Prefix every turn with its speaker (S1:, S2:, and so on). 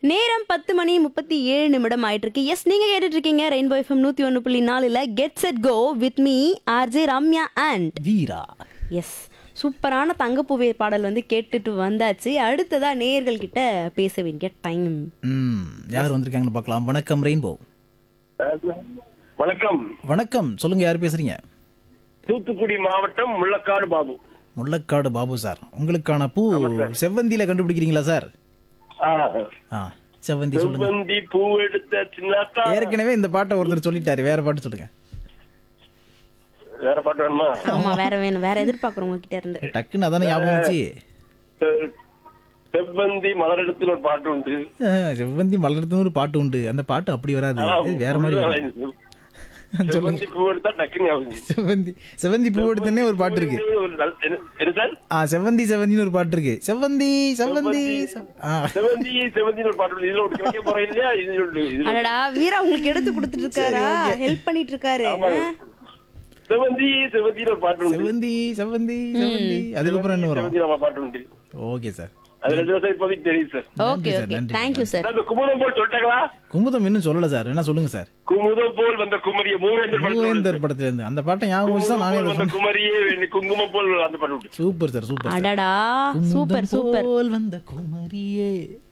S1: நேரம் பத்து மணி முப்பத்தி ஏழு நிமிடம் ஆயிட்டு இருக்கு எஸ் நீங்க கேட்டுட்டு இருக்கீங்க ரெயின்போ எஃப்எம் நூத்தி ஒன்று புள்ளி நாலுல get set go with me RJ Ramya and
S2: Veera
S1: S சூப்பரான தங்கப்பூவே பாடல் வந்து கேட்டுட்டு வந்தாச்சு அடுத்ததா நேயர்கள் கிட்ட பேச வேண்டிய டைம்
S2: ம் யார் வந்திருக்காங்கன்னு பார்க்கலாம் வணக்கம் ரெயின்போ
S3: வணக்கம்
S2: வணக்கம் சொல்லுங்க யார் பேசுறீங்க
S3: தூத்துக்குடி மாவட்டம் முள்ளக்காடு பாபு
S2: முள்ளக்காடு பாபு சார் உங்களுக்கான பூ செவ்வந்தியில கண்டுபிடிக்கிறீங்களா சார்
S3: ஆ,
S2: ஆ செவ்வந்தி சொல்லுங்க
S3: செவ்வந்தி பூ எடுத்த சின்னாத்தா
S2: ஏற்கனவே இந்த பாட்டை ஒருத்தர் சொல்லிட்டாரு வேற பாட்டு சொல்லுங்க
S3: வேற பாட்டு வேணுமா
S1: ஆமா வேற வேணும் வேற எதிர்பார்க்குறவங்க கிட்ட இருந்து
S2: டக்குன்னு அதானே ஞாபகம் வந்துச்சு
S3: செ- செவ்வந்தி மலரிடத்தில் ஒரு பாட்டு உண்டு
S2: ஆ, செவ்வந்தி மலர்த்துன்னு ஒரு பாட்டு உண்டு அந்த பாட்டு அப்படி வராது இது வேற மாதிரி வரும்.
S3: செவ்வந்தி பூ எடுத்தா டக்குன்னு ஞாபகம் வருது.
S2: செவ்வந்தி செவ்வந்தி பூ எடுத்தனே ஒரு பாட்டு இருக்கு
S3: ஒரு நல்ல- என்ன- என்ன சார்
S2: ஆ செவ்வந்தி செவ்வந்தின்னு ஒரு பாட்டு இருக்கு செவ்வந்தி செவ்வந்தி செவ்- ஆ
S3: செவ்வந்தி செவ்வந்தின்னு ஒரு பாட்டு உண்டு. இதுல ஒரு கிடைக்க போறேன் இல்லையா இது உண்டு. இதுல
S1: அடடா வீரா உங்களுக்கு எடுத்து கொடுத்துட்டு இருக்காரா ஹெல்ப் பண்ணிட்டு இருக்காரு ஆ?
S3: செவ்வந்தி செவ்வந்தின்னு ஒரு பாட்டு உண்டு
S2: செவ்வந்தி செவ்வந்தி செவ்வந்தி அதுக்கப்புறம் என்ன வரும்
S3: செவ்வந்தி நம்ம பாட்டு உண்டு
S2: ஓகே சார்
S3: அது ரெண்டு வருஷம் இப்போதைக்கு தெரியும் சார்
S1: ஓகே
S2: சார்,
S1: ஓகே
S2: நன்றி,
S1: தேங்க்யூ சார்
S3: அந்த குமுதம் போல் சொல்லிட்டாங்களா
S2: குமுதம் இன்னும் சொல்லல சார் என்ன சொல்லுங்க சார்
S3: குமுதம் போல் வந்த குமரிய மூவேந்தர் படத்துல
S2: மூவேந்தர் படத்துல இருந்து அந்த பாட்டை ஞாபகம் வச்சு தான் நானே
S3: குங்குமம்
S2: அதை
S3: போல் வந்த
S2: சொன்னேன்
S3: குமரியே வெள்ளி குங்குமம் போல் அந்த பாட்டு உண்டு
S2: சூப்பர் சார் சூப்பர் சார்
S1: அடடா சூப்பர்
S2: குமுதம்
S1: சூப்பர்
S2: போல் வந்த குமரியே